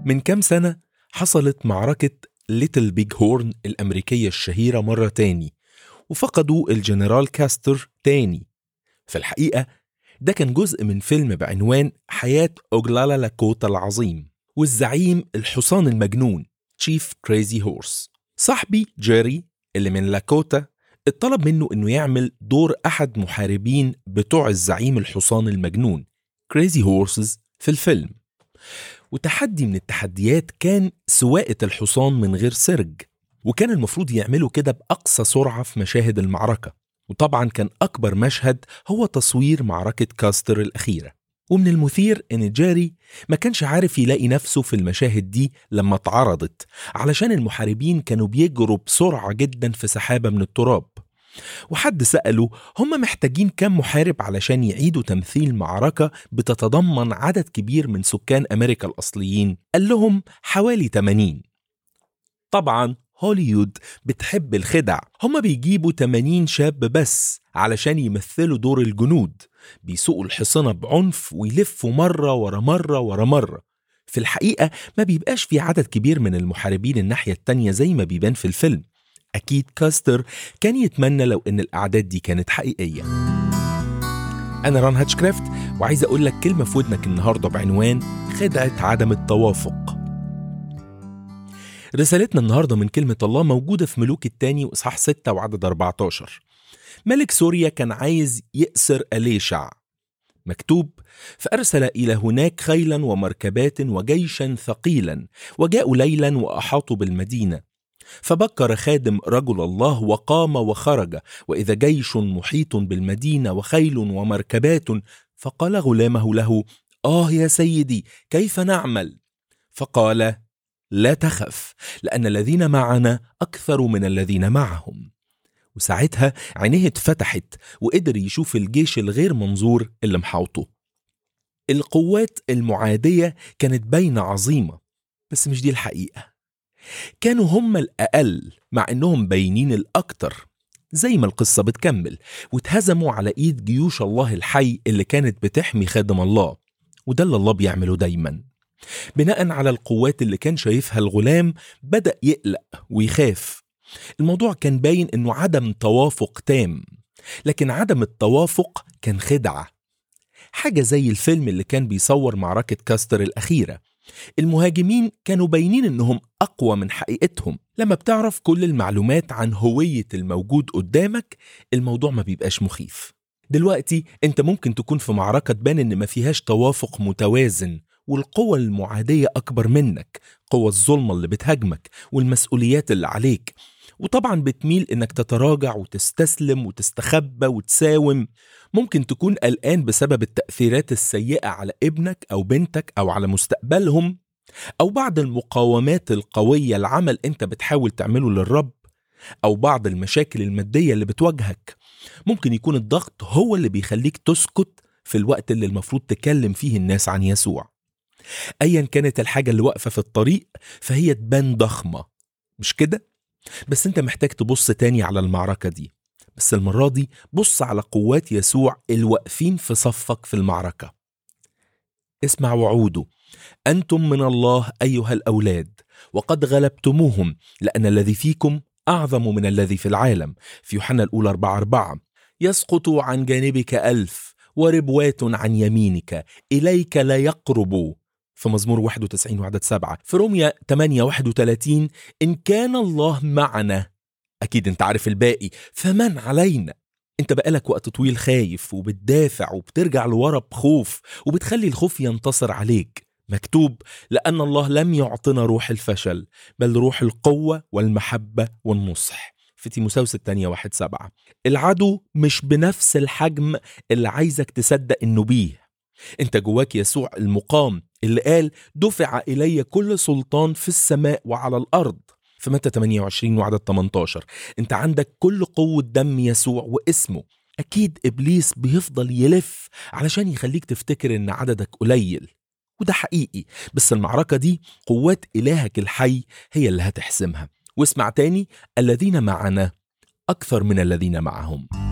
من كام سنة حصلت معركة ليتل بيج هورن الأمريكية الشهيرة مرة تاني وفقدوا الجنرال كاستر تاني في الحقيقة ده كان جزء من فيلم بعنوان حياة أوجلالا لاكوتا العظيم والزعيم الحصان المجنون تشيف كريزي هورس صاحبي جيري اللي من لاكوتا اتطلب منه انه يعمل دور احد محاربين بتوع الزعيم الحصان المجنون كريزي هورسز في الفيلم وتحدي من التحديات كان سواقة الحصان من غير سرج وكان المفروض يعملوا كده بأقصى سرعة في مشاهد المعركة وطبعا كان أكبر مشهد هو تصوير معركة كاستر الأخيرة ومن المثير إن جاري ما كانش عارف يلاقي نفسه في المشاهد دي لما اتعرضت علشان المحاربين كانوا بيجروا بسرعة جدا في سحابة من التراب وحد سأله هم محتاجين كم محارب علشان يعيدوا تمثيل معركة بتتضمن عدد كبير من سكان أمريكا الأصليين قال لهم حوالي 80 طبعا هوليود بتحب الخدع هما بيجيبوا 80 شاب بس علشان يمثلوا دور الجنود بيسوقوا الحصانة بعنف ويلفوا مرة ورا مرة ورا مرة في الحقيقة ما بيبقاش في عدد كبير من المحاربين الناحية التانية زي ما بيبان في الفيلم أكيد كاستر كان يتمنى لو إن الأعداد دي كانت حقيقية أنا ران هاتشكرافت وعايز أقول لك كلمة في ودنك النهاردة بعنوان خدعة عدم التوافق رسالتنا النهاردة من كلمة الله موجودة في ملوك التاني وإصحاح 6 وعدد 14 ملك سوريا كان عايز يأسر أليشع مكتوب فأرسل إلى هناك خيلا ومركبات وجيشا ثقيلا وجاءوا ليلا وأحاطوا بالمدينة فبكر خادم رجل الله وقام وخرج واذا جيش محيط بالمدينه وخيل ومركبات فقال غلامه له اه يا سيدي كيف نعمل فقال لا تخف لان الذين معنا اكثر من الذين معهم وساعتها عينيه اتفتحت وقدر يشوف الجيش الغير منظور اللي محاوطه القوات المعاديه كانت باينه عظيمه بس مش دي الحقيقه كانوا هم الأقل مع إنهم باينين الأكتر زي ما القصة بتكمل واتهزموا على إيد جيوش الله الحي اللي كانت بتحمي خادم الله وده اللي الله بيعمله دايما بناء على القوات اللي كان شايفها الغلام بدأ يقلق ويخاف الموضوع كان باين إنه عدم توافق تام لكن عدم التوافق كان خدعة حاجة زي الفيلم اللي كان بيصور معركة كاستر الأخيرة المهاجمين كانوا باينين انهم اقوى من حقيقتهم لما بتعرف كل المعلومات عن هوية الموجود قدامك الموضوع ما بيبقاش مخيف دلوقتي انت ممكن تكون في معركة تبان ان ما فيهاش توافق متوازن والقوة المعادية أكبر منك قوة الظلمة اللي بتهاجمك والمسؤوليات اللي عليك وطبعا بتميل انك تتراجع وتستسلم وتستخبى وتساوم ممكن تكون قلقان بسبب التأثيرات السيئة على ابنك أو بنتك أو على مستقبلهم أو بعض المقاومات القوية العمل أنت بتحاول تعمله للرب أو بعض المشاكل المادية اللي بتواجهك ممكن يكون الضغط هو اللي بيخليك تسكت في الوقت اللي المفروض تكلم فيه الناس عن يسوع أيا كانت الحاجة اللي واقفة في الطريق فهي تبان ضخمة مش كده؟ بس انت محتاج تبص تاني على المعركة دي بس المرة دي بص على قوات يسوع الواقفين في صفك في المعركة اسمع وعوده أنتم من الله أيها الأولاد وقد غلبتموهم لأن الذي فيكم أعظم من الذي في العالم في يوحنا الأولى أربعة أربعة يسقط عن جانبك ألف وربوات عن يمينك إليك لا يقرب في مزمور 91 وعدد سبعة في روميا 8 31 إن كان الله معنا أكيد أنت عارف الباقي فمن علينا أنت بقالك وقت طويل خايف وبتدافع وبترجع لورا بخوف وبتخلي الخوف ينتصر عليك مكتوب لأن الله لم يعطنا روح الفشل بل روح القوة والمحبة والنصح في تيموساوس الثانية واحد سبعة العدو مش بنفس الحجم اللي عايزك تصدق إنه بيه انت جواك يسوع المقام اللي قال دفع إلي كل سلطان في السماء وعلى الأرض في متى 28 وعدد 18 انت عندك كل قوة دم يسوع واسمه أكيد إبليس بيفضل يلف علشان يخليك تفتكر إن عددك قليل وده حقيقي بس المعركة دي قوات إلهك الحي هي اللي هتحسمها واسمع تاني الذين معنا أكثر من الذين معهم